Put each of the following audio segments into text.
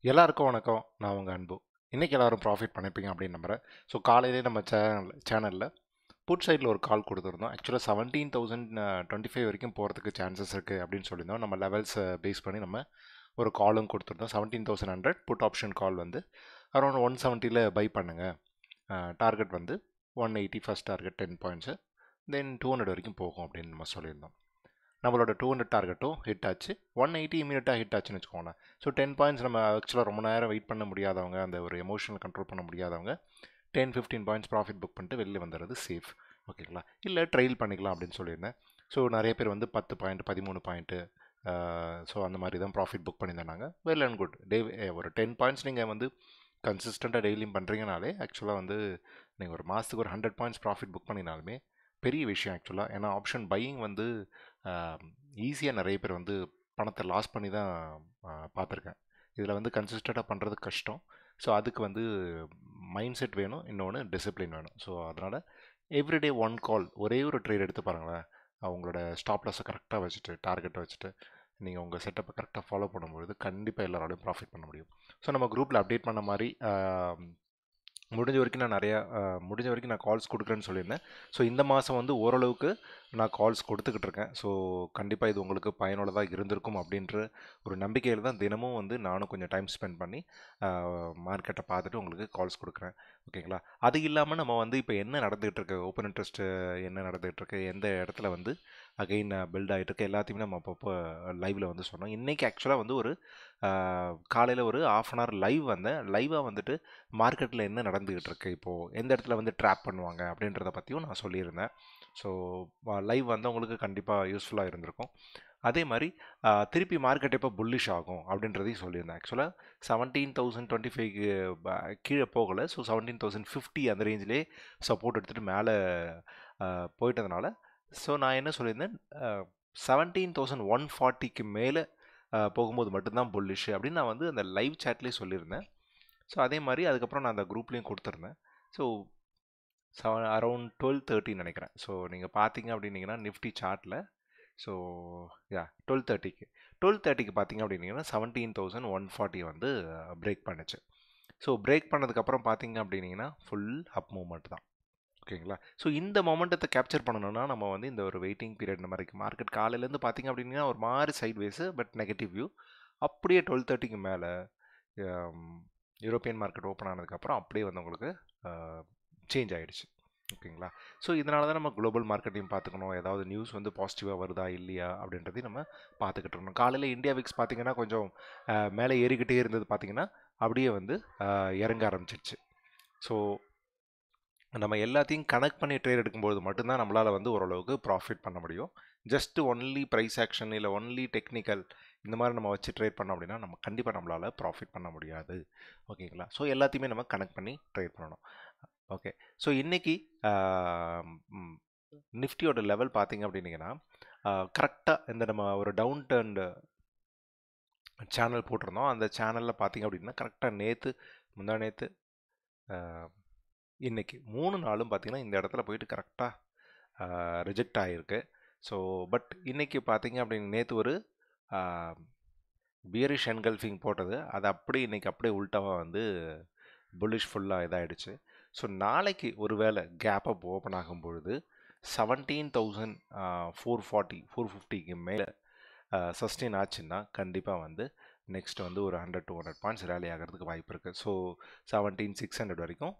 எல்லாருக்கும் வணக்கம் நான் உங்கள் அன்பு இன்றைக்கி எல்லாரும் ப்ராஃபிட் பண்ணிப்பீங்க அப்படின்னு நம்புகிறேன் ஸோ காலையிலே நம்ம சேனல் சேனலில் புட் சைடில் ஒரு கால் கொடுத்துருந்தோம் ஆக்சுவலாக செவன்டீன் தௌசண்ட் டுவெண்ட்டி ஃபைவ் வரைக்கும் போகிறதுக்கு சான்சஸ் இருக்குது அப்படின்னு சொல்லியிருந்தோம் நம்ம லெவல்ஸை பேஸ் பண்ணி நம்ம ஒரு காலும் கொடுத்துருந்தோம் seventeen thousand hundred put option call வந்து அரௌண்ட் ஒன் செவன்ட்டியில் பை பண்ணுங்கள் டார்கெட் வந்து one eighty first target ten points then two hundred வரைக்கும் போகும் அப்படின்னு நம்ம சொல்லியிருந்தோம் நம்மளோட டூ ஹண்ட்ரட் டார்கெட்டும் ஹிட் ஆச்சு ஒன் எயிட்டி இமீடியட்டாக ஹிட் ஆச்சுன்னு வச்சுக்கோங்களேன் ஸோ டென் பாயிண்ட்ஸ் நம்ம ஆக்சுவலாக ரொம்ப நேரம் வெயிட் பண்ண முடியாதவங்க அந்த ஒரு எமோஷனல் கண்ட்ரோல் பண்ண முடியாதவங்க ten fifteen points profit book பண்ணிட்டு வெளில வந்துடுறது சேஃப் ஓகேங்களா இல்லை ட்ரைல் பண்ணிக்கலாம் அப்படின்னு சொல்லியிருந்தேன் ஸோ நிறைய பேர் வந்து பத்து பாயிண்ட் பதிமூணு பாயிண்ட்டு ஸோ அந்த மாதிரி தான் ப்ராஃபிட் புக் பண்ணியிருந்தாங்க வெல் அண்ட் குட் டே ஒரு டென் பாயிண்ட்ஸ் நீங்கள் வந்து கன்சிஸ்டண்ட்டாக டெய்லியும் பண்ணுறீங்கனாலே ஆக்சுவலாக வந்து நீங்கள் ஒரு மாதத்துக்கு ஒரு ஹண்ட்ரட் பாயிண்ட்ஸ் ப்ராஃபிட் புக் பண்ணினாலுமே பெரிய விஷயம் ஆக்சுவலாக ஏன்னா ஆப்ஷன் பையிங் வந்து ஈஸியாக நிறைய பேர் வந்து பணத்தை லாஸ் பண்ணி தான் பார்த்துருக்கேன் இதில் வந்து கன்சிஸ்டண்ட்டாக பண்ணுறது கஷ்டம் ஸோ அதுக்கு வந்து மைண்ட் செட் வேணும் இன்னொன்று டிசிப்ளின் வேணும் ஸோ அதனால் எவ்ரிடே ஒன் கால் ஒரே ஒரு ட்ரேட் எடுத்து பாருங்களேன் அவங்களோட ஸ்டாப் லாஸை கரெக்டாக வச்சுட்டு டார்கெட்டை வச்சுட்டு நீங்கள் உங்கள் செட்டப்பை கரெக்டாக ஃபாலோ பண்ணும்பொழுது கண்டிப்பாக எல்லாரோடையும் ப்ராஃபிட் பண்ண முடியும் ஸோ நம்ம குரூப்பில் அப்டேட் பண்ண மாதிரி முடிஞ்ச வரைக்கும் நான் நிறையா முடிஞ்ச வரைக்கும் நான் கால்ஸ் கொடுக்குறேன்னு சொல்லியிருந்தேன் ஸோ இந்த மாதம் வந்து ஓரளவுக்கு நான் கால்ஸ் கொடுத்துக்கிட்டு இருக்கேன் ஸோ கண்டிப்பாக இது உங்களுக்கு பயனுள்ளதாக இருந்திருக்கும் அப்படின்ற ஒரு நம்பிக்கையில் தான் தினமும் வந்து நானும் கொஞ்சம் டைம் ஸ்பெண்ட் பண்ணி மார்க்கெட்டை பார்த்துட்டு உங்களுக்கு கால்ஸ் கொடுக்குறேன் ஓகேங்களா அது இல்லாமல் நம்ம வந்து இப்போ என்ன நடந்துகிட்டு இருக்கு ஓப்பன் இன்ட்ரெஸ்ட்டு என்ன நடந்துகிட்டு இருக்கு எந்த இடத்துல வந்து அகெயின் பில்ட் ஆகிட்டு இருக்கு எல்லாத்தையுமே நம்ம அப்பப்போ லைவில் வந்து சொன்னோம் இன்றைக்கி ஆக்சுவலாக வந்து ஒரு காலையில் ஒரு ஆஃப் அன் ஹவர் லைவ் வந்தேன் லைவாக வந்துட்டு மார்க்கெட்டில் என்ன நடந்துக்கிட்டு இருக்கு இப்போது எந்த இடத்துல வந்து ட்ராப் பண்ணுவாங்க அப்படின்றத பற்றியும் நான் சொல்லியிருந்தேன் ஸோ லைவ் வந்தவங்களுக்கு கண்டிப்பாக யூஸ்ஃபுல்லாக இருந்திருக்கும் அதே மாதிரி திருப்பி மார்க்கெட் எப்போ புல்லிஷ் ஆகும் அப்படின்றதையும் சொல்லியிருந்தேன் ஆக்சுவலாக செவன்டீன் தௌசண்ட் டுவெண்ட்டி ஃபைவ்க்கு கீழே போகலை ஸோ செவன்டீன் தௌசண்ட் ஃபிஃப்டி அந்த ரேஞ்சிலே சப்போர்ட் எடுத்துகிட்டு மேலே போயிட்டதுனால ஸோ நான் என்ன சொல்லியிருந்தேன் செவன்டீன் தௌசண்ட் ஒன் ஃபார்ட்டிக்கு மேலே போகும்போது மட்டும்தான் புல்லிஷ் அப்படின்னு நான் வந்து அந்த லைவ் சேட்லேயே சொல்லியிருந்தேன் ஸோ அதே மாதிரி அதுக்கப்புறம் நான் அந்த குரூப்லேயும் கொடுத்துருந்தேன் ஸோ செவன் அரௌண்ட் டுவெல் தேர்ட்டின்னு நினைக்கிறேன் ஸோ நீங்கள் பார்த்தீங்க அப்படின்னீங்கன்னா நிஃப்டி சார்ட்டில் ஸோ யா டுவெல் தேர்ட்டிக்கு டுவெல் தேர்ட்டிக்கு பார்த்தீங்க அப்படின்னீங்கன்னா செவன்டீன் தௌசண்ட் ஒன் ஃபார்ட்டி வந்து பிரேக் பண்ணுச்சு ஸோ பிரேக் பண்ணதுக்கப்புறம் பார்த்தீங்க அப்படின்னீங்கன்னா ஃபுல் அப் மூமெண்ட் தான் ஓகேங்களா ஸோ இந்த மொமெண்டத்தை கேப்சர் பண்ணணும்னா நம்ம வந்து இந்த ஒரு வெயிட்டிங் பீரியட் இந்த மாதிரி மார்க்கெட் காலையிலேருந்து பார்த்தீங்க அப்படின்னா ஒரு மாதிரி sideways but negative view அப்படியே டுவெல் தேர்ட்டிக்கு மேலே யூரோப்பியன் மார்க்கெட் ஓப்பன் ஆனதுக்கப்புறம் அப்படியே வந்து உங்களுக்கு சேஞ்ச் ஆகிடுச்சு ஓகேங்களா ஸோ இதனால தான் நம்ம குளோபல் மார்க்கெட்டையும் பார்த்துக்கணும் ஏதாவது நியூஸ் வந்து பாசிட்டிவாக வருதா இல்லையா அப்படின்றதையும் நம்ம பார்த்துக்கிட்டு இருக்கணும் காலையில் இந்தியா விக்ஸ் பார்த்திங்கன்னா கொஞ்சம் மேலே ஏறிக்கிட்டே இருந்தது பார்த்திங்கன்னா அப்படியே வந்து இறங்க ஆரம்பிச்சிருச்சு ஸோ நம்ம எல்லாத்தையும் கனெக்ட் பண்ணி ட்ரேட் எடுக்கும்போது மட்டும்தான் நம்மளால் வந்து ஓரளவுக்கு ப்ராஃபிட் பண்ண முடியும் ஜஸ்ட் ஒன்லி ப்ரைஸ் ஆக்ஷன் இல்லை ஒன்லி டெக்னிக்கல் இந்த மாதிரி நம்ம வச்சு ட்ரேட் பண்ணோம் அப்படின்னா நம்ம கண்டிப்பாக நம்மளால் ப்ராஃபிட் பண்ண முடியாது ஓகேங்களா ஸோ எல்லாத்தையுமே நம்ம கனெக்ட் பண்ணி ட்ரேட் பண்ணணும் ஓகே ஸோ இன்றைக்கி நிஃப்டியோட லெவல் பார்த்தீங்க அப்படின்னீங்கன்னா கரெக்டாக இந்த நம்ம ஒரு டவுன் டர்ன்டு சேனல் போட்டிருந்தோம் அந்த சேனலில் பார்த்தீங்க அப்படின்னா கரெக்டாக நேற்று முந்தா நேற்று இன்றைக்கி மூணு நாளும் பார்த்திங்கன்னா இந்த இடத்துல போயிட்டு கரெக்டாக ரிஜெக்ட் ஆகிருக்கு ஸோ பட் இன்றைக்கி பார்த்தீங்க அப்படின்னு நேற்று ஒரு பியரிஷ் என்கல்ஃபிங் போட்டது அது அப்படியே இன்றைக்கி அப்படியே உல்ட்டாவாக வந்து புல்லிஷ் ஃபுல்லாக இதாகிடுச்சு ஸோ நாளைக்கு ஒரு வேளை கேப் அப் ஓப்பன் ஆகும் பொழுது seventeen thousand four forty four ஃபிஃப்டிக்கு மேலே சஸ்டெயின் ஆச்சுன்னா கண்டிப்பாக வந்து நெக்ஸ்ட் வந்து ஒரு hundred two hundred points rally ஆகிறதுக்கு வாய்ப்பு இருக்குது ஸோ செவன்டீன் சிக்ஸ் ஹண்ட்ரட் வரைக்கும்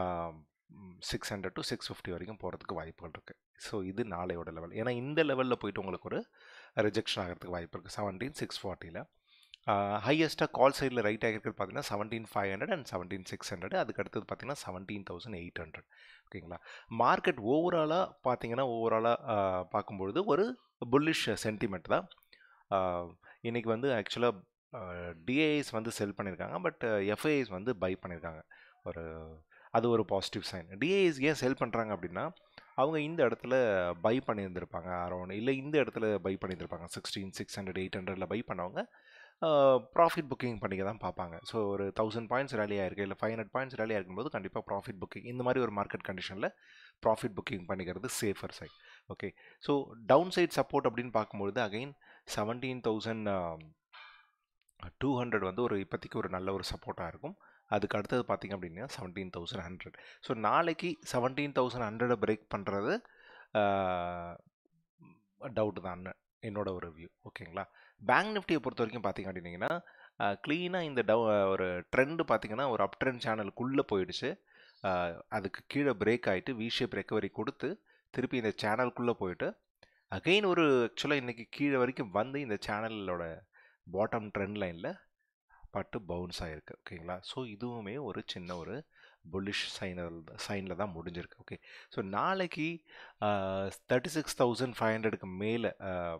six hundred to six fifty வரைக்கும் போகிறதுக்கு வாய்ப்புகள் இருக்குது ஸோ இது நாளையோட லெவல் ஏன்னா இந்த லெவலில் போயிட்டு உங்களுக்கு ஒரு ரிஜெக்ஷன் ஆகிறதுக்கு வாய்ப்பு இருக்குது செவன்டீன் சிக்ஸ் ஃபார்ட்டியில் ஹையஸ்ட்டாக கால் சைடில் ரைட் ஆகிருக்கிறது பார்த்தீங்கன்னா seventeen five hundred and seventeen six hundred அதுக்கு அடுத்தது பார்த்தீங்கன்னா செவன்டீன் தௌசண்ட் எயிட் ஹண்ட்ரட் ஓகேங்களா மார்க்கெட் ஓவராலாக பார்த்தீங்கன்னா ஓவராலாக பார்க்கும்பொழுது ஒரு புல்லிஷ் சென்டிமெண்ட் தான் இன்றைக்கி வந்து ஆக்சுவலாக டிஏஎஸ் வந்து செல் பண்ணியிருக்காங்க பட் எஃப்ஐஎஸ் வந்து பை பண்ணியிருக்காங்க ஒரு அது ஒரு பாசிட்டிவ் சைன் டிஏஎஸ் ஏன் செல் பண்ணுறாங்க அப்படின்னா அவங்க இந்த இடத்துல பை பண்ணியிருந்திருப்பாங்க அரௌண்ட் இல்லை இந்த இடத்துல பை பண்ணியிருந்திருப்பாங்க சிக்ஸ்டீன் சிக்ஸ் ஹண்ட்ரட் எயிட் ஹண்ட்ரடில் பை பண்ணவங்க ப்ராஃபிட் புக்கிங் பண்ணிக்க தான் பார்ப்பாங்க ஸோ ஒரு தௌசண்ட் பாயிண்ட்ஸ் ரேலி ஆயிருக்கு இல்லை ஃபைவ் ஹண்ட்ரட் பாயிண்ட்ஸ் ரேலி ஆகும்போது கண்டிப்பாக ப்ராஃபிட் புக்கிங் இந்த மாதிரி ஒரு மார்க்கெட் கண்டிஷனில் ப்ராஃபிட் புக்கிங் பண்ணிக்கிறது safer side okay so down side support அப்படின்னு பார்க்கும்பொழுது again seventeen thousand two hundred வந்து ஒரு இப்போதைக்கு ஒரு நல்ல ஒரு சப்போர்ட்டாக இருக்கும் அதுக்கு அடுத்தது பார்த்திங்க அப்படின்னா செவன்டீன் தௌசண்ட் ஹண்ட்ரட் ஸோ நாளைக்கு செவன்டீன் தௌசண்ட் ஹண்ட்ரடை பிரேக் பண்ணுறது டவுட் தான் என்னோட ஒரு வியூ ஓகேங்களா பேங்க் நிஃப்டியை பொறுத்த வரைக்கும் பார்த்திங்க அப்படின்னீங்கன்னா க்ளீனாக இந்த டவு ஒரு ட்ரெண்டு பார்த்திங்கன்னா ஒரு அப் ட்ரெண்ட் சேனலுக்குள்ளே போயிடுச்சு அதுக்கு கீழே பிரேக் ஆகிட்டு வி ஷேப் ரெக்கவரி கொடுத்து திருப்பி இந்த சேனலுக்குள்ளே போயிட்டு அகெயின் ஒரு ஆக்சுவலாக இன்றைக்கி கீழே வரைக்கும் வந்து இந்த சேனலோட பாட்டம் ட்ரெண்ட் லைனில் பட்டு பவுன்ஸ் ஆகிருக்கு ஓகேங்களா ஸோ இதுவுமே ஒரு சின்ன ஒரு புல்லிஷ் சைனில் சைனில் தான் முடிஞ்சிருக்கு ஓகே ஸோ நாளைக்கு தேர்ட்டி சிக்ஸ் தௌசண்ட் ஃபைவ் ஹண்ட்ரடுக்கு மேலே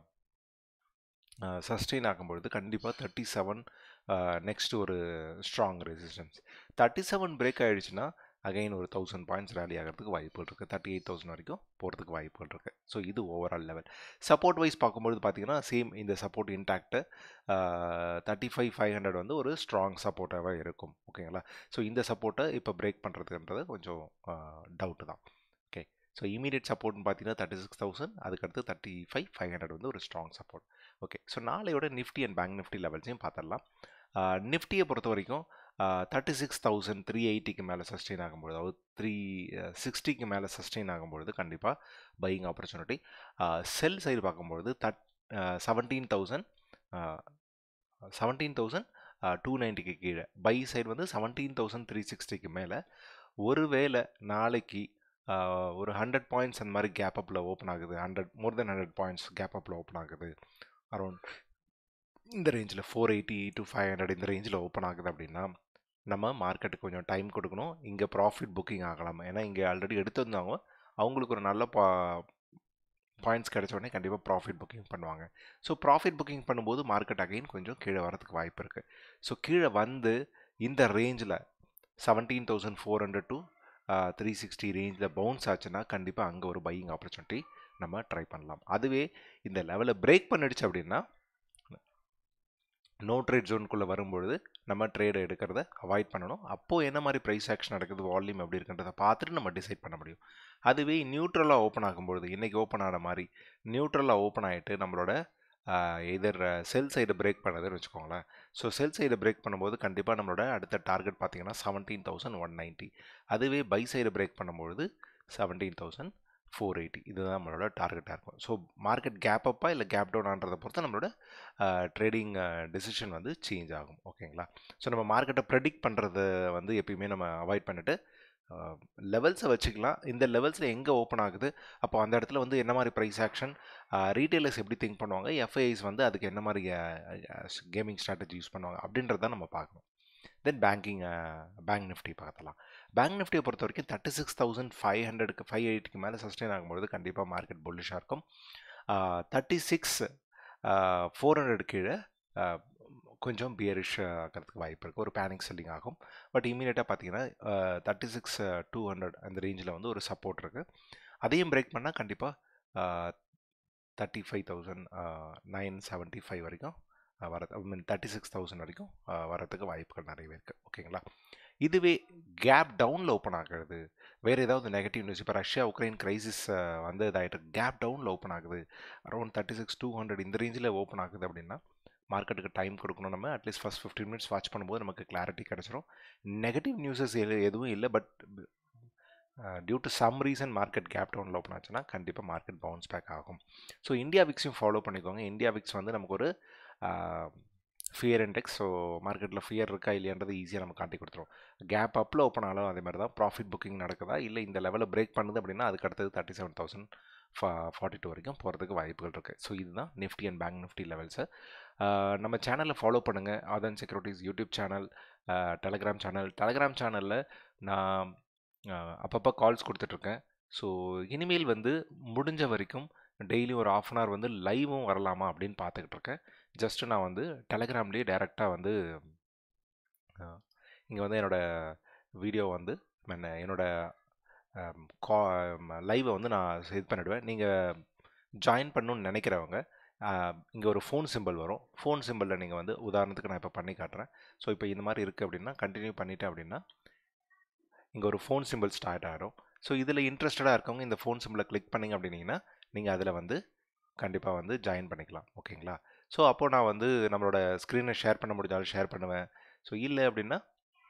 சஸ்டெயின் ஆகும்பொழுது கண்டிப்பாக தேர்ட்டி செவன் நெக்ஸ்ட் ஒரு strong resistance thirty seven break ஆகிடுச்சுன்னா அகைன் ஒரு தௌசண்ட் பாயிண்ட்ஸ் ரேலி ஆகிறதுக்கு வாய்ப்புகள் இருக்குது தேர்ட்டி எயிட் தௌசண்ட் வரைக்கும் போகிறதுக்கு வாய்ப்புகள் இருக்குது ஸோ இது ஓவரால் லெவல் சப்போர்ட் வைஸ் பார்க்கும்போது பார்த்தீங்கன்னா சேம் இந்த support intact thirty five five hundred வந்து ஒரு ஸ்ட்ராங் சப்போர்ட்டாக இருக்கும் ஓகேங்களா ஸோ இந்த சப்போர்ட்டை இப்போ பிரேக் பண்ணுறதுன்றது கொஞ்சம் டவுட்டு தான் ஓகே ஸோ இமீடியட் சப்போர்ட்னு பார்த்தீங்கன்னா தேர்ட்டி சிக்ஸ் தௌசண்ட் அதுக்கடுத்து தேர்ட்டி ஃபைவ் ஃபைவ் ஹண்ட்ரட் வந்து ஒரு ஸ்ட்ராங் சப்போர்ட் ஓகே ஸோ நாளையோட நிஃப்டி அண்ட் பேங்க் நிஃப்டி லெவல்ஸையும் பார்த்துடலாம் நிஃப்டியை பொறுத்த வரைக்கும் தேர்ட்டி சிக்ஸ் தௌசண்ட் த்ரீ எயிட்டிக்கு மேலே சஸ்டெயின் ஆகும்பொழுது அதாவது த்ரீ சிக்ஸ்டிக்கு மேலே சஸ்டெயின் ஆகும்பொழுது கண்டிப்பாக பையிங் ஆப்பர்ச்சுனிட்டி செல் சைடு பார்க்கும்பொழுது that seventeen thousand seventeen thousand two நைன்ட்டிக்கு கீழே பை சைடு வந்து செவன்டீன் தௌசண்ட் த்ரீ சிக்ஸ்டிக்கு மேலே ஒருவேளை நாளைக்கு ஒரு ஹண்ட்ரட் பாயிண்ட்ஸ் அந்த மாதிரி கேப் அப்பில் ஓப்பன் ஆகுது hundred more then hundred points gap அப்பில் ஓப்பன் ஆகுது அரௌண்ட் இந்த ரேஞ்சில் four eighty to five hundred இந்த ரேஞ்சில் ஓப்பன் ஆகுது அப்படின்னா நம்ம மார்க்கெட்டுக்கு கொஞ்சம் டைம் கொடுக்கணும் இங்கே ப்ராஃபிட் புக்கிங் ஆகலாம் ஏன்னா இங்கே ஆல்ரெடி எடுத்திருந்தவங்க அவங்களுக்கு ஒரு நல்ல பா பாயிண்ட்ஸ் கிடைச்ச உடனே கண்டிப்பாக ப்ராஃபிட் புக்கிங் பண்ணுவாங்க ஸோ ப்ராஃபிட் புக்கிங் பண்ணும்போது மார்க்கெட் அகைன் கொஞ்சம் கீழே வரதுக்கு வாய்ப்பு இருக்குது ஸோ கீழே வந்து இந்த ரேஞ்சில் seventeen thousand four hundred to three sixty ரேஞ்சில் பவுன்ஸ் ஆச்சுன்னா கண்டிப்பாக அங்கே ஒரு பையிங் ஆப்பர்ச்சுனிட்டி நம்ம ட்ரை பண்ணலாம் அதுவே இந்த லெவலை பிரேக் பண்ணிடுச்சு அப்படின்னா நோ ட்ரேட் ஜோனுக்குள்ளே வரும்பொழுது நம்ம ட்ரேடை எடுக்கிறத அவாய்ட் பண்ணணும் அப்போது என்ன மாதிரி ப்ரைஸ் ஆக்ஷன் நடக்குது வால்யூம் எப்படி இருக்குன்றதை பார்த்துட்டு நம்ம டிசைட் பண்ண முடியும் அதுவே நியூட்ரலாக ஓப்பன் ஆகும்பொழுது இன்றைக்கி ஓப்பன் ஆன மாதிரி நியூட்ரலாக ஓப்பன் ஆகிட்டு நம்மளோட எதர் செல் சைடு பிரேக் பண்ணதுன்னு வச்சுக்கோங்களேன் ஸோ செல் சைடு பிரேக் பண்ணும்போது கண்டிப்பாக நம்மளோட அடுத்த டார்கெட் பார்த்தீங்கன்னா செவன்டீன் தௌசண்ட் ஒன் நைன்ட்டி அதுவே பை சைடு பிரேக் பண்ணும்பொழுது செவன்டீன் தௌசண்ட் ஃபோர் எயிட்டி இதுதான் நம்மளோட டார்கெட்டாக இருக்கும் ஸோ மார்க்கெட் கேப் அப்பா இல்லை கேப் டவுனான்றதை பொறுத்து நம்மளோட ட்ரேடிங் டிசிஷன் வந்து சேஞ்ச் ஆகும் ஓகேங்களா ஸோ நம்ம மார்க்கெட்டை ப்ரெடிக்ட் பண்ணுறத வந்து எப்பயுமே நம்ம அவாய்ட் பண்ணிவிட்டு லெவல்ஸை வச்சுக்கலாம் இந்த லெவல்ஸில் எங்கே ஓப்பன் ஆகுது அப்போ அந்த இடத்துல வந்து என்ன மாதிரி ப்ரைஸ் ஆக்ஷன் ரீட்டைலர்ஸ் எப்படி திங்க் பண்ணுவாங்க எஃப்ஐஐஸ் வந்து அதுக்கு என்ன மாதிரி கேமிங் ஸ்ட்ராட்டஜி யூஸ் பண்ணுவாங்க அப்படின்றத நம்ம பார்க்கணும் தென் பேங்கிங் பேங்க் நிஃப்டி பார்க்கலாம் பேங்க் நிஃப்டியை பொறுத்த வரைக்கும் தேர்ட்டி சிக்ஸ் தௌசண்ட் ஃபைவ் ஹண்ட்ரடுக்கு ஃபைவ் எயிட்டிக்கு மேலே சஸ்டெயின் ஆகும்பொழுது கண்டிப்பாக மார்க்கெட் புல்லிஷாக இருக்கும் தேர்ட்டி சிக்ஸ் ஃபோர் ஹண்ட்ரட் கீழே கொஞ்சம் பியரிஷ் ஆகிறதுக்கு வாய்ப்பு இருக்குது ஒரு பேனிக் செல்லிங் ஆகும் பட் இமீடியட்டாக பார்த்தீங்கன்னா தேர்ட்டி சிக்ஸ் டூ ஹண்ட்ரட் அந்த ரேஞ்சில் வந்து ஒரு சப்போர்ட் இருக்குது அதையும் பிரேக் பண்ணால் கண்டிப்பாக thirty five thousand nine seventy five வரைக்கும் வர I mean thirty six thousand வரைக்கும் வரதுக்கு வாய்ப்புகள் நிறையவே இருக்குது ஓகேங்களா இதுவே கேப் டவுனில் ஓப்பன் ஆகுறது வேறு ஏதாவது நெகட்டிவ் நியூஸ் இப்போ ரஷ்யா உக்ரைன் கிரைசிஸ் வந்து இதாகிட்டு கேப் டவுனில் ஓப்பன் ஆகுது around thirty six two hundred இந்த ரேஞ்சில் ஓப்பன் ஆகுது அப்படின்னா மார்க்கெட்டுக்கு டைம் கொடுக்கணும் நம்ம at least first fifteen minutes watch பண்ணும்போது நமக்கு கிளாரிட்டி கிடச்சிரும் நெகட்டிவ் நியூஸஸ் எதுவும் இல்லை but due to some reason market gap டவுனில் ஓப்பன் ஆச்சுன்னா கண்டிப்பாக மார்க்கெட் பவுன்ஸ் பேக் ஆகும் ஸோ இந்தியா விக்ஸையும் ஃபாலோ பண்ணிக்கோங்க இந்தியா விக்ஸ் வந்து நமக்கு ஒரு ஃபியர் இண்டெக்ஸ் ஸோ மார்க்கெட்டில் ஃபியர் இருக்கா இல்லையான்றது ஈஸியாக நம்ம காட்டி கொடுத்துரும் கேப் அப்பில் ஓப்பன் ஆனாலும் அதே மாதிரி தான் ப்ராஃபிட் புக்கிங் நடக்குதா இல்லை இந்த லெவலில் பிரேக் பண்ணுது அப்படின்னா அதுக்கு அடுத்தது தேர்ட்டி செவன் தௌசண்ட் ஃபா ஃபார்ட்டி டூ வரைக்கும் போகிறதுக்கு வாய்ப்புகள் இருக்குது ஸோ இதுதான் நிஃப்டி அண்ட் பேங்க் நிஃப்டி லெவல்ஸை நம்ம சேனலில் ஃபாலோ பண்ணுங்கள் Aadhan securities YouTube channel Telegram channel Telegram சேனலில் நான் அப்பப்போ கால்ஸ் கொடுத்துட்ருக்கேன் ஸோ இனிமேல் வந்து முடிஞ்ச வரைக்கும் டெய்லி ஒரு ஆஃப் அன் ஹவர் வந்து லைவும் வரலாமா அப்படின்னு பார்த்துக்கிட்டு இருக்கேன் ஜஸ்ட்டு நான் வந்து டெலகிராம்லேயே டேரெக்டாக வந்து இங்கே வந்து என்னோடய வீடியோ வந்து என்னோடய கா லைவை வந்து நான் இது பண்ணிவிடுவேன் நீங்கள் ஜாயின் பண்ணணுன்னு நினைக்கிறவங்க இங்கே ஒரு ஃபோன் சிம்பிள் வரும் ஃபோன் சிம்பிளில் நீங்கள் வந்து உதாரணத்துக்கு நான் இப்போ பண்ணி காட்டுறேன் ஸோ இப்போ இந்த மாதிரி இருக்குது அப்படின்னா கண்டினியூ பண்ணிட்டேன் அப்படின்னா இங்கே ஒரு ஃபோன் சிம்பிள் ஸ்டார்ட் ஆகிடும் ஸோ இதில் இன்ட்ரெஸ்டடாக இருக்கவங்க இந்த ஃபோன் சிம்பிளை கிளிக் பண்ணிங்க அப்படின்னீங்கன்னா நீங்கள் அதில் வந்து கண்டிப்பாக வந்து ஜாயின் பண்ணிக்கலாம் ஓகேங்களா ஸோ அப்போது நான் வந்து நம்மளோட ஸ்க்ரீனை ஷேர் பண்ண முடிஞ்சாலும் ஷேர் பண்ணுவேன் ஸோ இல்லை அப்படின்னா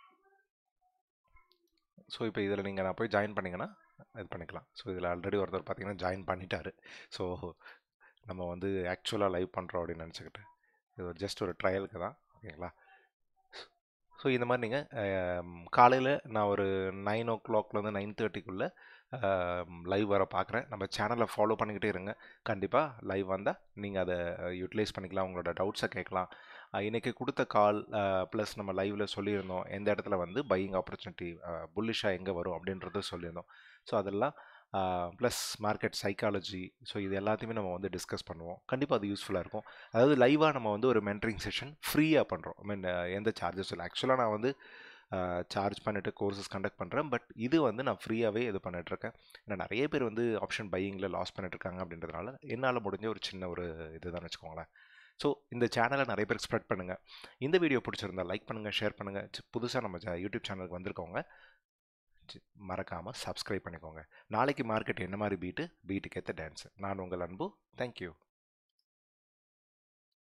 ஸோ இப்போ இதில் நீங்கள் நான் போய் ஜாயின் பண்ணிங்கன்னா இது பண்ணிக்கலாம் ஸோ இதில் ஆல்ரெடி ஒருத்தர் பார்த்தீங்கன்னா ஜாயின் பண்ணிட்டாரு ஸோ நம்ம வந்து ஆக்சுவலாக லைவ் பண்ணுறோம் அப்படின்னு நினச்சிக்கிட்டு இது ஒரு ஜஸ்ட் ஒரு ட்ரையலுக்கு தான் ஓகேங்களா ஸோ இந்த மாதிரி நீங்கள் காலையில் நான் ஒரு நைன் ஓ கிளாக்லேருந்து நைன் தேர்ட்டிக்குள்ளே லைவ் வர பார்க்குறேன் நம்ம சேனலை ஃபாலோ பண்ணிக்கிட்டே இருங்க கண்டிப்பாக லைவ் வந்தால் நீங்கள் அதை யூட்டிலைஸ் பண்ணிக்கலாம் உங்களோட டவுட்ஸை கேட்கலாம் இன்றைக்கி கொடுத்த கால் ப்ளஸ் நம்ம லைவில் சொல்லியிருந்தோம் எந்த இடத்துல வந்து பையிங் ஆப்பர்ச்சுனிட்டி புல்லிஷாக எங்கே வரும் அப்படின்றத சொல்லியிருந்தோம் ஸோ அதெல்லாம் ப்ளஸ் மார்க்கெட் சைக்காலஜி ஸோ இது எல்லாத்தையுமே நம்ம வந்து டிஸ்கஸ் பண்ணுவோம் கண்டிப்பாக அது யூஸ்ஃபுல்லாக இருக்கும் அதாவது லைவாக நம்ம வந்து ஒரு மென்டரிங் செஷன் ஃப்ரீயாக பண்ணுறோம் ஐ மீன் எந்த சார்ஜஸ் இல்லை ஆக்சுவலாக நான் வந்து சார்ஜ் பண்ணிவிட்டு கோர்சஸ் கண்டக்ட் பண்ணுறேன் பட் இது வந்து நான் ஃப்ரீயாகவே இது பண்ணிகிட்ருக்கேன் ஏன்னா நிறைய பேர் வந்து ஆப்ஷன் பையிங்கில் லாஸ் பண்ணிட்டுருக்காங்க அப்படின்றதுனால என்னால் முடிஞ்ச ஒரு சின்ன ஒரு இதுதான் வச்சுக்கோங்களேன் ஸோ இந்த சேனலை நிறைய பேருக்கு ஸ்ப்ரெட் பண்ணுங்கள் இந்த வீடியோ பிடிச்சிருந்தா லைக் பண்ணுங்கள் ஷேர் பண்ணுங்கள் புதுசாக நம்ம யூடியூப் சேனலுக்கு வந்திருக்கவங்க மறக்காமல் சப்ஸ்கிரைப் பண்ணிக்கோங்க நாளைக்கு மார்க்கெட் என்ன மாதிரி பீட்டு பீட்டுக்கு ஏற்ற டான்ஸு நான் உங்கள் அன்பு தேங்க்யூ